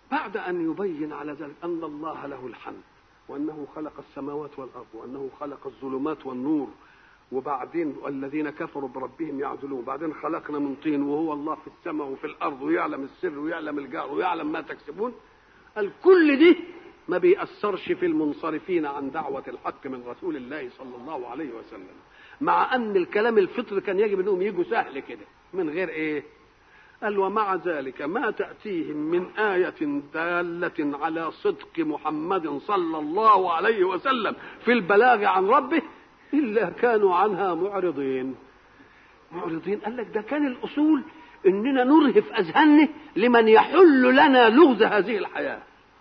بعد أن يبين على ذلك أن الله له الحمد وأنه خلق السماوات والأرض وأنه خلق الظلمات والنور وبعدين الذين كفروا بربهم يعدلون بعدين خلقنا من طين وهو الله في السماء وفي الأرض ويعلم السر ويعلم الجار ويعلم ما تكسبون الكل دي ما بيأثرش في المنصرفين عن دعوة الحق من رسول الله صلى الله عليه وسلم مع أن الكلام الفطر كان يجب أنهم يجوا سهل كده من غير إيه قال ومع ذلك ما تأتيهم من آية دالة على صدق محمد صلى الله عليه وسلم في البلاغ عن ربه إلا كانوا عنها معرضين معرضين قال لك ده كان الأصول إننا نرهف أذهاننا لمن يحل لنا لغز هذه الحياة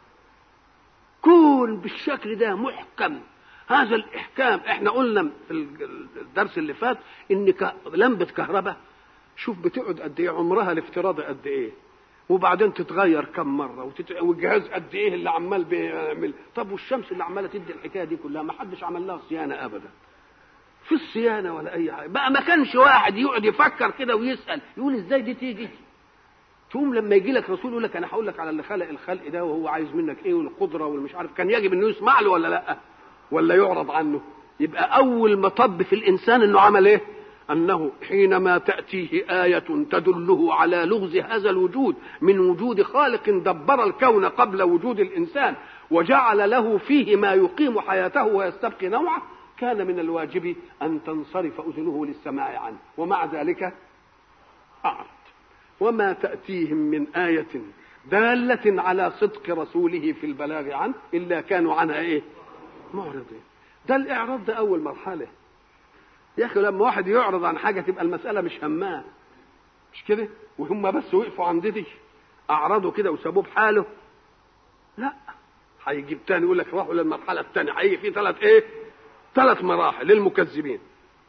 كون بالشكل ده محكم هذا الإحكام احنا قلنا في الدرس اللي فات إن لمبة كهرباء شوف بتقعد قد ايه عمرها الافتراضي قد ايه وبعدين تتغير كم مره وتت... والجهاز قد ايه اللي عمال بيعمل طب والشمس اللي عماله تدي الحكايه دي كلها ما حدش عمل لها صيانه ابدا في الصيانه ولا اي حاجه بقى ما كانش واحد يقعد يفكر كده ويسال يقول ازاي دي تيجي تقوم لما يجي لك رسول يقول لك انا هقول لك على اللي خلق الخلق ده وهو عايز منك ايه والقدره والمش عارف كان يجب انه يسمع له ولا لا ولا يعرض عنه يبقى اول مطب في الانسان انه عمل ايه أنه حينما تأتيه آية تدله على لغز هذا الوجود من وجود خالق دبر الكون قبل وجود الإنسان وجعل له فيه ما يقيم حياته ويستبقي نوعه كان من الواجب أن تنصرف أذنه للسماع عنه ومع ذلك أعرض وما تأتيهم من آية دالة على صدق رسوله في البلاغ عنه إلا كانوا عنها إيه معرضين ده الإعراض ده أول مرحلة يا اخي لما واحد يعرض عن حاجه تبقى المساله مش هماه مش كده وهم بس وقفوا عند دي اعرضوا كده وسابوه بحاله لا هيجيب تاني يقول لك راحوا للمرحله الثانيه هيجي في ثلاث ايه ثلاث مراحل للمكذبين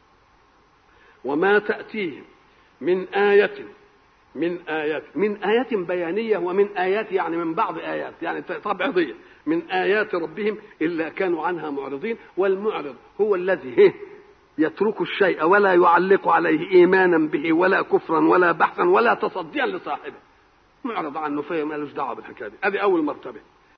وما تاتيهم من آية من آيات من آيات بيانية ومن آيات يعني من بعض آيات يعني تبعضية من آيات ربهم إلا كانوا عنها معرضين والمعرض هو الذي يترك الشيء ولا يعلق عليه ايمانا به ولا كفرا ولا بحثا ولا تصديا لصاحبه معرض عنه فهم مالوش دعوه بالحكايه دي ادي اول مرتبه